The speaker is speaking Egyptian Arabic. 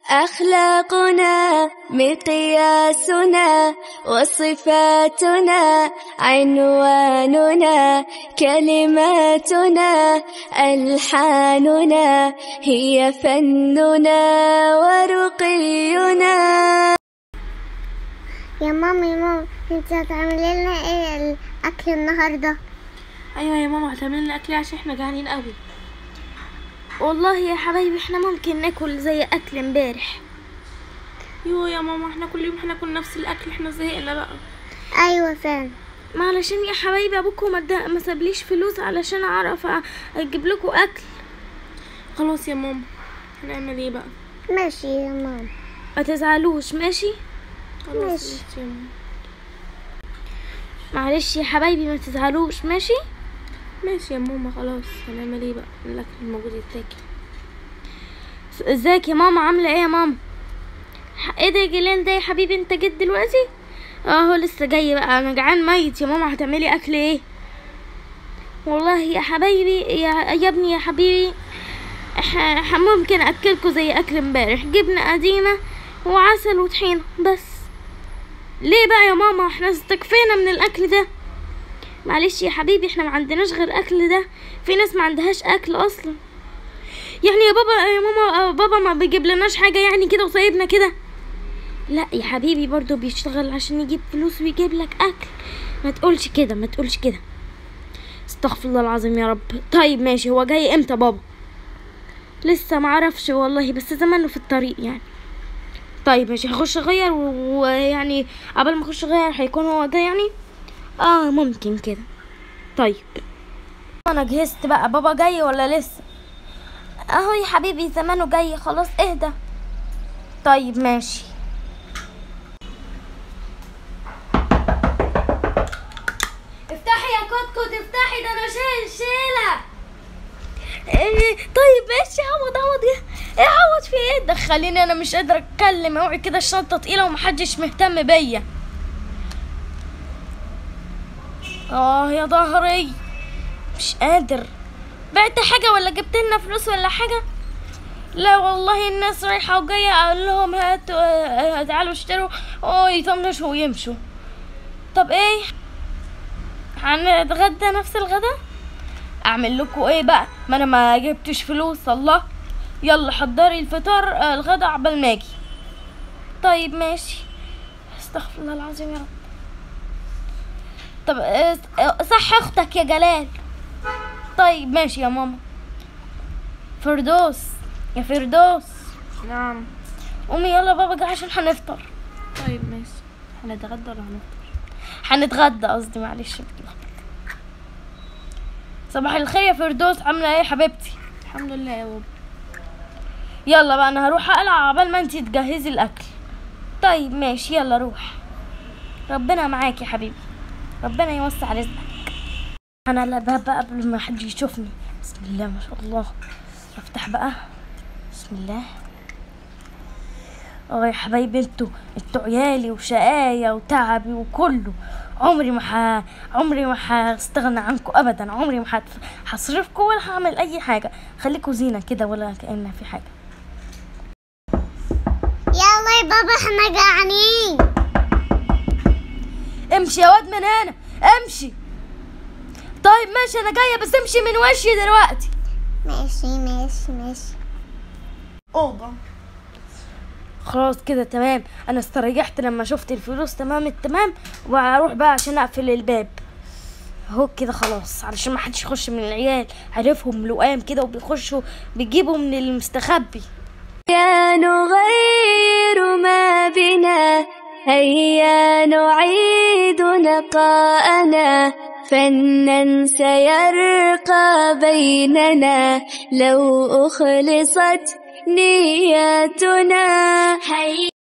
أخلاقنا مقياسنا وصفاتنا عنواننا كلماتنا ألحاننا هي فننا ورقينا يا ماما يا ماما انت هتعملي لنا ايه الاكل النهارده ايوه يا ماما هتعمل لنا اكل عشان احنا جعانين قوي والله يا حبايبي احنا ممكن ناكل زي اكل امبارح يو يا ماما احنا كل يوم هناكل نفس الاكل احنا زهقنا بقى ايوه فعلا ما علشان يا حبايبي ابوكم ما ادى- ما سابليش فلوس علشان اعرف أ- اجيب لكم اكل خلاص يا ماما هنعمل ايه بقى ماشي يا ماما ما تزعلوش ماشي خلاص ماشي. ماشي يا ماما معلش يا حبايبي ما تزعلوش ماشي ماشي يا ماما خلاص هنعمل ايه بقى الاكل الموجود يتاكل ازيك يا ماما عامله ايه يا ماما ح- ايه ده يا جيلان ده يا حبيبي انت جيت دلوقتي اهو لسه جاي بقى انا جعان ميت يا ماما هتعملي اكل ايه والله يا حبايبي يا, يا ابني يا حبيبي ح- ح- ممكن اكلكوا زي اكل امبارح جبنه قديمه وعسل وطحينه بس ليه بقى يا ماما احنا استكفينا من الاكل ده معلش يا حبيبي احنا ما عندناش غير اكل ده في ناس ما عندهاش اكل اصلا يعني يا بابا يا ماما آه، بابا ما بيجيب لناش حاجة يعني كده وسايبنا كده لا يا حبيبي برضو بيشتغل عشان يجيب فلوس ويجيب لك اكل ما تقولش كده ما تقولش كده استغفر الله العظيم يا رب طيب ماشي هو جاي امتى بابا لسه معرفش والله بس زمانه في الطريق يعني طيب ماشي هخش اغير و- ويعني قبل ما اخش اغير هيكون هو ده يعني اه ممكن كده طيب انا جهزت بقى بابا جاي ولا لسه اهو يا حبيبي زمانه جاي خلاص اهدى طيب ماشي افتحي يا كتكوت افتحي ده انا شايل شيلة إيه طيب ماشي عوض عوض ايه ايه عوض في ايه دخليني انا مش قادرة اتكلم اوعي كده الشنطة تقيلة ومحدش مهتم بيا اه يا ظهري مش قادر بعت حاجة ولا جبت لنا فلوس ولا حاجة لا والله الناس رايحة وجاية اقول لهم هاتوا آه، تعالوا اشتروا اه يطنشوا ويمشوا طب ايه هنتغدى نفس الغدا اعمل لكم ايه بقى ما انا ما جبتش فلوس الله يلا حضري الفطار آه، الغدا عبال ما اجي طيب ماشي استغفر الله العظيم يا رب طب آه، آه، صح اختك يا جلال طيب ماشي يا ماما فردوس يا فردوس نعم قومي يلا بابا جه عشان هنفطر طيب ماشي هنتغدى ولا هنفطر هنتغدى قصدي معلش بتلخبط. صباح الخير يا فردوس عامله ايه يا حبيبتي الحمد لله يا بابا يلا بقى انا هروح اقلع عقبال ما انتي تجهزي الاكل طيب ماشي يلا روح ربنا معاك يا حبيبي ربنا يوسع رزقك انا على الباب بقى قبل ما حد يشوفني بسم الله ما شاء الله افتح بقى بسم الله اه يا حبايبي انتوا انتوا عيالي وشقايا وتعبي وكله عمري ما ح... عمري ما هستغنى عنكم ابدا عمري ما هت... هصرفكم ولا هعمل اي حاجه خليكوا زينه كده ولا كأن في حاجه يلا يا بابا احنا جعانين امشي يا واد من هنا امشي طيب ماشي انا جايه بس امشي من وشي دلوقتي ماشي ماشي ماشي اوضه خلاص كده تمام انا استريحت لما شفت الفلوس تمام التمام واروح بقى عشان اقفل الباب اهو كده خلاص علشان ما حدش يخش من العيال عارفهم لقام كده وبيخشوا بيجيبوا من المستخبي يا نغير ما بنا هيا نعيد نقاءنا فنا سيرقى بيننا لو أخلصت نياتنا هيا